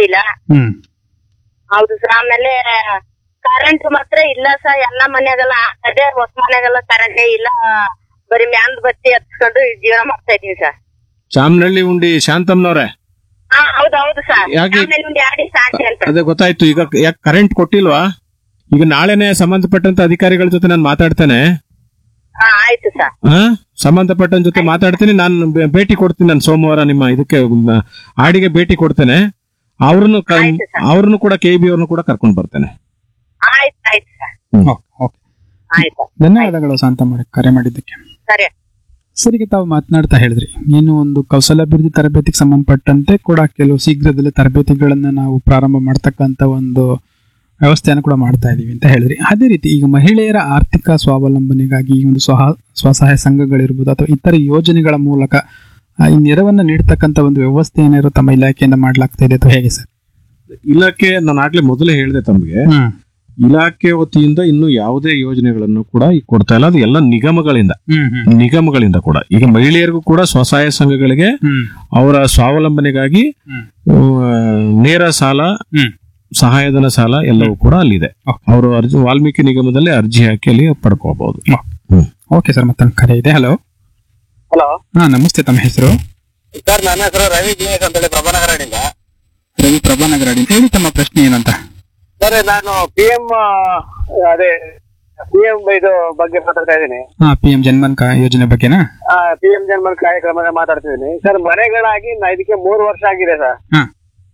ಕೊಟ್ಟಿಲ್ಲ ಹ್ಮ್ ಹೌದು ಸರ್ ಆಮೇಲೆ ಕರೆಂಟ್ ಮಾತ್ರ ಇಲ್ಲ ಸರ್ ಎಲ್ಲಾ ಮನ್ಯಾಗೆಲ್ಲ ಅದೇ ಹೊಸ ಮನ್ಯಾಗೆಲ್ಲ ಕರೆಂಟೇ ಇಲ್ಲ ಬರೀ ಮ್ಯಾಂದ್ ಬತ್ತಿ ಹಚ್ಕೊಂಡು ಜೀವನ ಮಾಡ್ತಾ ಇದೀವಿ ಸರ್ ಚಾಮನಹಳ್ಳಿ ಉಂಡಿ ಶಾಂತಮ್ನವ್ರೆ ಹಾ ಹೌದು ಹೌದು ಸರ್ ಯಾಕೆ? ಆಮೇಲೆ ಒಂದು ಆಡಿ ಸಾಟಿ ಅಂತ ಅದೇ ಗೊತ್ತಾಯ್ತು ಈಗ ಯಾಕೆ ಕರೆಂಟ್ ಕೊಟ್ಟಿಲ್ವಾ ಈಗ ನಾಳೆನೆ ಸಂಬಂಧಪಟ್ಟಂತ ಅಧಿಕಾರಿಗಳ ಜೊತೆ ನಾನು ಮಾತಾಡ್ತೇನೆ ಹಾ ಆಯ್ತು ಸರ್ ಹಾ ಸಂಬಂಧಪಟ್ಟ ಜೊತೆ ಮಾತಾಡ್ತೀನಿ ನಾನು ಬೆ- ಭೇಟಿ ಕೊಡ್ತೀನಿ ನಾನು ಸೋಮವಾರ ನಿಮ್ಮ ಇದಕ್ಕೆ ಮ್, ಆಡಿಗೆ ಭೇಟಿ ಕೊಡ್ತೇನೆ ಅವ್ರನ್ನು ಆಯ್ತು ಸರ್. ಅವ್ರನ್ನು ಕೂಡ ಕೆ ಬಿ ಅವ್ರನ್ನು ಕೂಡ ಕರ್ಕೊಂಡು ಬರ್ತೇನೆ ಆಯ್ತು ಆಯ್ತು ಸರ್ ಓಕೆ ಓಕೆ ಆಯ್ತು ಧನ್ಯವಾದಗಳು ಶಾಂತಮ್ಮ ಕರೆ ಮಾಡಿದ್ದಕ್ಕೆ ಸರಿ ಸರ್ ಈಗ ತಾವು ಮಾತನಾಡ್ತಾ ಹೇಳಿದ್ರಿ ಏನು ಒಂದು ಕೌಶಲ್ಯಾಭಿವೃದ್ಧಿ ತರಬೇತಿಗೆ ಸಂಬಂಧಪಟ್ಟಂತೆ ಕೂಡ ಕೆಲವು ಶೀಘ್ರದಲ್ಲೇ ತರಬೇತಿಗಳನ್ನ ನಾವು ಪ್ರಾರಂಭ ಮಾಡ್ತಕ್ಕಂಥ ಒಂದು ವ್ಯವಸ್ಥೆಯನ್ನು ಕೂಡ ಮಾಡ್ತಾ ಇದೀವಿ ಅಂತ ಹೇಳಿದ್ರಿ ಅದೇ ರೀತಿ ಈಗ ಮಹಿಳೆಯರ ಆರ್ಥಿಕ ಸ್ವಾವಲಂಬನೆಗಾಗಿ ಈ ಒಂದು ಸ್ವಹ ಸ್ವಸಹಾಯ ಸಂಘಗಳಿರ್ಬೋದು ಅಥವಾ ಇತರ ಯೋಜನೆಗಳ ಮೂಲಕ ಆ, ಈ ನೆರವನ್ನ ನೀಡ್ತಕ್ಕಂಥ ಒಂದು ವ್ಯವಸ್ಥೆ ಏನಾದ್ರು ತಮ್ಮ ಇಲಾಖೆಯಿಂದ ಮಾಡ್ಲಾಗ್ತಾ ಇದೆ ಅಥವಾ ಹೇಗೆ ಸರ್ ಇಲಾಖೆ ನಾನು ಆಗ್ಲೇ ಮೊದಲೇ ಹೇಳಿದೆ ತಮಗೆ ಇಲಾಖೆ ವತಿಯಿಂದ ಇನ್ನು ಯಾವುದೇ ಯೋಜನೆಗಳನ್ನು ಕೂಡ ಈಗ ಕೊಡ್ತಾ ಇಲ್ಲ ಅದು ಎಲ್ಲ ನಿಗಮಗಳಿಂದ ನಿಗಮಗಳಿಂದ ಕೂಡ ಈಗ ಮಹಿಳೆಯರಿಗೂ ಕೂಡ ಸ್ವಸಹಾಯ ಸಂಘಗಳಿಗೆ ಅವರ ಸ್ವಾವಲಂಬನೆಗಾಗಿ ಹ್ಮ್. ಆ, ನೇರ ಸಾಲ ಹ್ಮ್. ಸಹಾಯಧನ ಸಾಲ ಎಲ್ಲವೂ ಕೂಡ ಅಲ್ಲಿದೆ Okay. ಅವರು ಅರ್ಜಿ ವಾಲ್ಮೀಕಿ ನಿಗಮದಲ್ಲಿ ಅರ್ಜಿ ಹಾಕಿ ಅಲ್ಲಿ ಪಡ್ಕೋಬಹುದು ಓಕೆ ಸರ್ ಮತ್ತೊಂದು ಕರೆ ಇದೆ ಹಲೋ ಹಲೋ ಹಾ ನಮಸ್ತೆ ತಮ್ಮ ಹೆಸರು ಸರ್ ನನ್ನ ಹೆಸರು ರವಿ ದಿನೇಶ್ ಅಂತೇಳಿ ಪ್ರಭಾನಗರಡಿಂದ ರವಿ ಪ್ರಭಾನಗರಡಿ ಹೇಳಿ ತಮ್ಮ ಪ್ರಶ್ನೆ ಏನಂತ ಸರ್ ನಾನು ಪಿ ಎಂ ಅದೇ ಪಿ ಎಂ ಇದು ಬಗ್ಗೆ ಮಾತಾಡ್ತಾ ಇದ್ದೀನಿ ಹಾ ಪಿ ಎಂ ಜನ್ಮನ್ ಕ- ಯೋಜನೆ ಬಗ್ಗೆನಾ ಪಿ ಎಂ ಜನ್ಮನ್ ಕಾರ್ಯಕ್ರಮದ ಮಾತಾಡ್ತಿದ್ದೀನಿ ಸರ್ ಮನೆಗಳಾಗಿ ನಾ ಇದಕ್ಕೆ ಮೂರು ವರ್ಷ ಆಗಿದೆ ಸರ್ ಹಾ.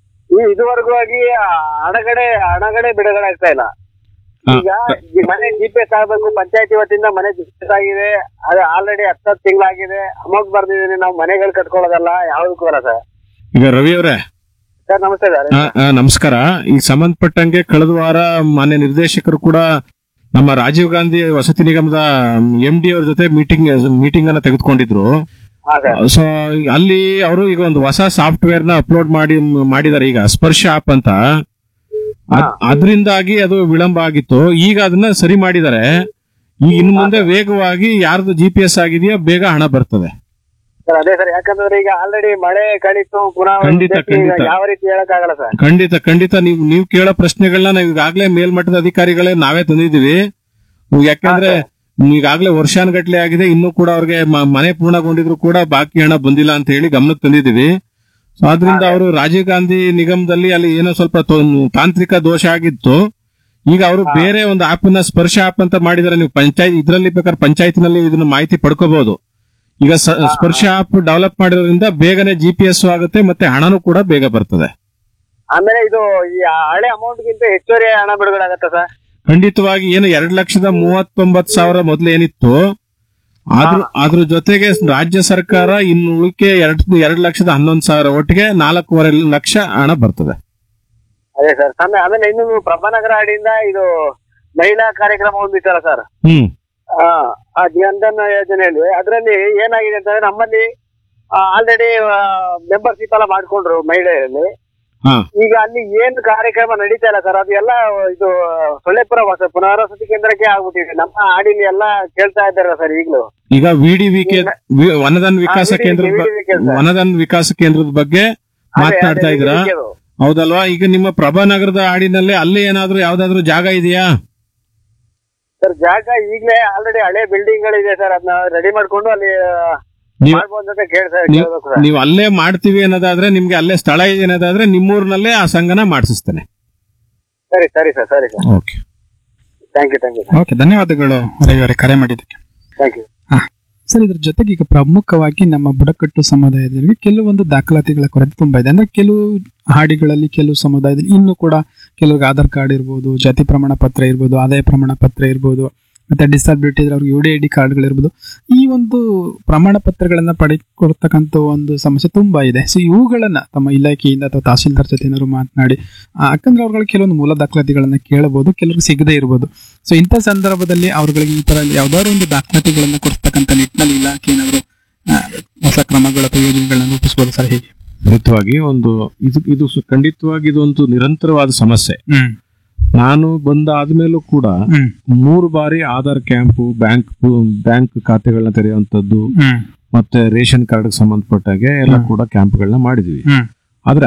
ಈ ಇದುವರೆಗೂ ಆಗಿ ಆ, ಹಣಗಡೆ ಹಣಗಡೆ ಬಿಡುಗಡೆ ಆಗ್ತಾ ಇಲ್ಲ ಹಾ. ಈಗ ಈ ಮನೆ ಜಿ ಪಿ ಎಸ್ ಆಗ್ಬೇಕು ಪಂಚಾಯತಿ ವತಿಯಿಂದ ಮನೆ ಜಿ ಪಿ ಎಸ್ ಆಗಿದೆ ಅದು ಆಲ್ರೆಡಿ ಹತ್ತತ್ತು ತಿಂಗಳಾಗಿದೆ ಅಮೌಂಟ್ ಬರ್ದಿದ್ದೀನಿ ನಾವು ಮನೆಗಳು ಕಟ್ಕೊಳ್ಳೋದಲ್ಲ ಯಾವ್ದಕ್ಕೂ ಬರ ಸರ್ ಈಗ ರವಿ ಅವರೇ ಸರ್ ನಮಸ್ತೆ ಸರ್ ಆ, ಆ, ನಮಸ್ಕಾರ ಈಗ ಸಂಬಂಧಪಟ್ಟಂಗೆ ಕಳೆದ ವಾರ ಮಾನ್ಯ ನಿರ್ದೇಶಕರು ಕೂಡ ನಮ್ಮ ರಾಜೀವ್ ಗಾಂಧಿ ವಸತಿ ನಿಗಮದ ಎಂ ಡಿ ಅವ್ರ ಜೊತೆ ಮೀಟಿಂಗ್ ಮೀಟಿಂಗ್ ಅನ್ನ ತೆಗೆದುಕೊಂಡಿದ್ರು ಹಾ ಸರ್ ಸೊ ಅಲ್ಲಿ ಅವರು ಈಗ ಒಂದು ಹೊಸ ಸಾಫ್ಟ್ವೇರ್ ನ ಅಪ್ಲೋಡ್ ಮಾಡಿ ಮಾಡಿದ್ದಾರೆ ಈಗ ಸ್ಪರ್ಶ ಆಪ್ ಅಂತ ಅದ್- ಅದ್ರಿಂದಾಗಿ ಅದು ವಿಳಂಬ ಆಗಿತ್ತು ಈಗ ಅದನ್ನ ಸರಿ ಮಾಡಿದ್ದಾರೆ ಈಗ ಇನ್ನು ಮುಂದೆ ವೇಗವಾಗಿ ಯಾರ್ದು ಜಿ ಪಿ ಎಸ್ ಆಗಿದೆಯೋ ಬೇಗ ಹಣ ಬರ್ತದೆ ಸರ್ ಅದೇ ಸರ್ ಯಾಕಂದ್ರೆ ಈಗ ಆಲ್ರೆಡಿ ಮಳೆ ಕಳಿತು ಪುನಃ ಖಂಡಿತ, ಉದ್ದೇಶ ಈಗ ಖಂಡಿತ. ಯಾವ ರೀತಿ ಹೇಳಕ್ಕಾಗಲ್ಲ ಸರ್ ಖಂಡಿತ ಖಂಡಿತ ನೀವು ನೀವು ಕೇಳೋ ಪ್ರಶ್ನೆಗಳನ್ನ ನಾವು ಈಗಾಗಲೇ ಮೇಲ್ಮಟ್ಟದ ಅಧಿಕಾರಿಗಳೇ ನಾವೇ ತಂದಿದ್ದೀವಿ ಯಾಕಂದ್ರೆ ಈಗಾಗಲೇ ವರ್ಷಾನುಗಟ್ಲೆ ಆಗಿದೆ ಇನ್ನೂ ಕೂಡ ಅವ್ರಿಗೆ ಮ- ಮನೆ ಪೂರ್ಣಗೊಂಡಿದ್ರು ಕೂಡ ಬಾಕಿ ಹಣ ಬಂದಿಲ್ಲ ಅಂತ ಹೇಳಿ ಗಮನಕ್ಕೆ ತಂದಿದ್ದೀವಿ ಸೊ ಆದ್ರಿಂದ ಅವರು ರಾಜೀವ್ ಗಾಂಧಿ ನಿಗಮದಲ್ಲಿ ಅಲ್ಲಿ ಏನೋ ಸ್ವಲ್ಪ ತೊ- ತಾಂತ್ರಿಕ ದೋಷ ಆಗಿತ್ತು ಈಗ ಅವರು ಬೇರೆ ಒಂದು ಆಪ್ ನ ಸ್ಪರ್ಶ ಆಪ್ ಅಂತ ಮಾಡಿದಾರೆ ನೀವು ಪಂಚಾಯತ್ ಇದರಲ್ಲಿ ಬೇಕಾದ್ರೆ ಪಂಚಾಯತ್ನಲ್ಲಿ ಇದನ್ನ ಮಾಹಿತಿ ಪಡ್ಕೋಬಹುದು ಈಗ ಸ- ಸ್ಪರ್ಶ ಆಪ್ ಡೆವಲಪ್ ಮಾಡಿರೋದ್ರಿಂದ ಬೇಗನೆ ಜಿ ಪಿ ಎಸ್ ಆಗುತ್ತೆ ಮತ್ತೆ ಹಣನೂ ಕೂಡ ಬೇಗ ಬರ್ತದೆ ಆಮೇಲೆ ಇದು ಈ ಹಳೆ ಅಮೌಂಟ್ ಗಿಂತ ಹೆಚ್ಚುವರಿ ಹಣ ಬಿಡುಗಡೆ ಆಗತ್ತಾ ಸರ್ ಖಂಡಿತವಾಗಿ ಏನು ಎರಡ್ ಲಕ್ಷದ ಮೂವತ್ತೊಂಬತ್ತು ಸಾವಿರ ಮೊದಲು ಏನಿತ್ತು ಅದ್ರ ಅದ್ರ ಜೊತೆಗೆ ರಾಜ್ಯ ಸರ್ಕಾರ ಇನ್ನು ಉಳಿಕೆ ಎರಡ್ ಎರಡ್ ಲಕ್ಷದ ಹನ್ನೊಂದು ಸಾವಿರ ಒಟ್ಟಿಗೆ ನಾಲ್ಕೂವರೆ ಲಕ್ಷ ಹಣ ಬರ್ತದೆ ಅದೇ ಸರ್ ಆಮೇಲೆ ಆಮೇಲೆ ಇನ್ನು ನೀವು ಪ್ರಭಾನಗರ ಹಾಡಿಯಿಂದ ಇದು ಮಹಿಳಾ ಕಾರ್ಯಕ್ರಮ ಒಂದಿತ್ತಲ್ಲ ಸರ್ ಹ್ಮ್ ಆ, ಆ ಜನ್ಧನ್ ಯೋಜನೆಯಲ್ಲಿ ಅದರಲ್ಲಿ ಏನಾಗಿದೆ ಅಂತಂದ್ರೆ ನಮ್ಮಲ್ಲಿ ಆಲ್ರೆಡಿ ಮೆಂಬರ್ಶಿಪ್ ಎಲ್ಲ ಮಾಡ್ಕೊಂಡ್ರು ಮಹಿಳೆಯರಲ್ಲಿ ಹಾ ಈಗ ಅಲ್ಲಿ ಏನ್ ಕಾರ್ಯಕ್ರಮ ನಡೀತಾ ಇಲ್ಲ ಸರ್ ಅದು ಎಲ್ಲ ಇದು ಸೊಳ್ಳೆಪುರ ಹೊಸ ಪುನರ್ವಸತಿ ಕೇಂದ್ರಕ್ಕೆ ಆಗ್ಬಿಟ್ಟಿದೆ ನಮ್ಮ ಹಾಡಿಲಿ ಎಲ್ಲ ಕೇಳ್ತಾ ಇದ್ದಾರೆ ಸರ್ ಈಗಲೂ ಈಗ ವಿಡಿವಿಕೆ ವನಧನ್ ವಿಕಾಸ VDV ಕೇಂದ್ರದ ಬ- VDV ಕೇಂದ್ರ. ವನಧನ್ ವಿಕಾಸ ಕೇಂದ್ರದ ಬಗ್ಗೆ ಮಾತನಾಡ್ತಾ ಇದ್ದೀರಾ ಹೌದಲ್ವಾ ಈಗ ನಿಮ್ಮ ಪ್ರಭಾನಗರದ ಹಾಡಿನಲ್ಲಿ ಅಲ್ಲಿ ಏನಾದ್ರೂ ಯಾವ್ದಾದ್ರು ಜಾಗ ಇದೆಯಾ ಸರ್ ಜಾಗ ಈಗಲೇ ಆಲ್ರೆಡಿ ಹಳೆ ಬಿಲ್ಡಿಂಗ್ ಗಳಿದೆ ಸರ್ ಅದನ್ನ ರೆಡಿ ಮಾಡ್ಕೊಂಡು ಅಲ್ಲಿ ನೀವು ಮಾಡ್ಬೋದು ಅಂತ ಕೇಳ್ತಾ ನೀವು ಕೇಳ್ಬೇಕು ಸರ್ ನೀವು ಅಲ್ಲೇ ಮಾಡ್ತೀವಿ ಅನ್ನೋದಾದ್ರೆ ನಿಮ್ಗೆ ಅಲ್ಲೇ ಸ್ಥಳ ಇದೆ ಅನ್ನೋದಾದ್ರೆ ನಿಮ್ಮೂರಿನಲ್ಲೇ ಆ ಸಂಘನ ಮಾಡಿಸ್ತೇನೆ ಸರಿ ಸರಿ ಸರ್ ಸರಿ sir okay thank you thank you okay ಧನ್ಯವಾದಗಳು ರವಿ ಅವರೇ ಕರೆ ಮಾಡಿದ್ದಕ್ಕೆ ಥ್ಯಾಂಕ್ ಯು ಹಾ ಸರ್ ಇದ್ರ ಜೊತೆಗೆ ಈಗ ಪ್ರಮುಖವಾಗಿ ನಮ್ಮ ಬುಡಕಟ್ಟು ಸಮುದಾಯದಲ್ಲಿ ಕೆಲವೊಂದು ದಾಖಲಾತಿಗಳ ಕೊರತೆ ತುಂಬಾ ಇದೆ ಅಂದ್ರೆ ಕೆಲವು ಹಾಡಿಗಳಲ್ಲಿ ಕೆಲವು ಸಮುದಾಯದಲ್ಲಿ ಇನ್ನೂ ಕೂಡ ಕೆಲವ್ರಿಗೆ ಆಧಾರ್ ಕಾರ್ಡ್ ಇರ್ಬೋದು ಜಾತಿ ಪ್ರಮಾಣ ಪತ್ರ ಇರ್ಬೋದು ಆದಾಯ ಪ್ರಮಾಣ ಪತ್ರ ಇರ್ಬೋದು ಮತ್ತೆ ಡಿಸಬಿಲಿಟಿ ಇದ್ರೆ ಅವ್ರಿಗೆ ಯು ಡಿ ಐ ಡಿ ಕಾರ್ಡ್ಗಳಿರ್ಬೋದು ಈ ಒಂದು ಪ್ರಮಾಣ ಪತ್ರಗಳನ್ನ ಪಡೆದುಕೊಡ್ತಕ್ಕಂಥ ಒಂದು ಸಮಸ್ಯೆ ತುಂಬಾ ಇದೆ ಸೊ ಇವುಗಳನ್ನ ತಮ್ಮ ಇಲಾಖೆಯಿಂದ ಅಥವಾ ತಹಸೀಲ್ದಾರ್ ಜೊತೆ ಏನಾದ್ರು ಮಾತನಾಡಿ ಆ, ಯಾಕಂದ್ರೆ ಅವ್ರುಗಳು ಕೆಲವೊಂದು ಮೂಲ ದಾಖಲಾತಿಗಳನ್ನ ಕೇಳಬಹುದು ಕೆಲವ್ರಿಗೆ ಸಿಗದೇ ಇರ್ಬೋದು ಸೊ ಇಂಥ ಸಂದರ್ಭದಲ್ಲಿ ಅವ್ರುಗಳಿಗೆ ಈ ತರ ಯಾವ್ದಾದ್ರು ಒಂದು ದಾಖಲಾತಿಗಳನ್ನ ಕೊಡ್ತಕ್ಕಂಥ ನಿಟ್ಟಿನಲ್ಲಿ ಇಲಾಖೆ ಏನಾದ್ರು ಆ, ಹೊಸ ಕ್ರಮಗಳ ಅಥವಾ ಯೋಜನೆಗಳನ್ನ ರೂಪಿಸಬಹುದು ಸರ್ ಹೇಗೆ ಖಂಡಿತವಾಗಿ ಒಂದು ಇದು ಇದು ಸು- ಖಂಡಿತವಾಗಿ ಇದೊಂದು ನಿರಂತರವಾದ ಸಮಸ್ಯೆ ಹ್ಮ್ ನಾನು ಬಂದ ಆದ್ಮೇಲೂ ಕೂಡ ಹ್ಮ್ ಮೂರು ಬಾರಿ ಆಧಾರ್ ಕ್ಯಾಂಪು ಬ್ಯಾಂಕ್ ಬ್ಯಾಂಕ್ ಖಾತೆಗಳನ್ನ ತೆರೆಯುವಂತದ್ದು ಹ್ಮ್ ಮತ್ತೆ ರೇಷನ್ ಕಾರ್ಡ್ ಸಂಬಂಧಪಟ್ಟಾಗೆ ಎಲ್ಲ ಕೂಡ ಕ್ಯಾಂಪ್ಗಳನ್ನ ಮಾಡಿದ್ವಿ ಹ್ಮ್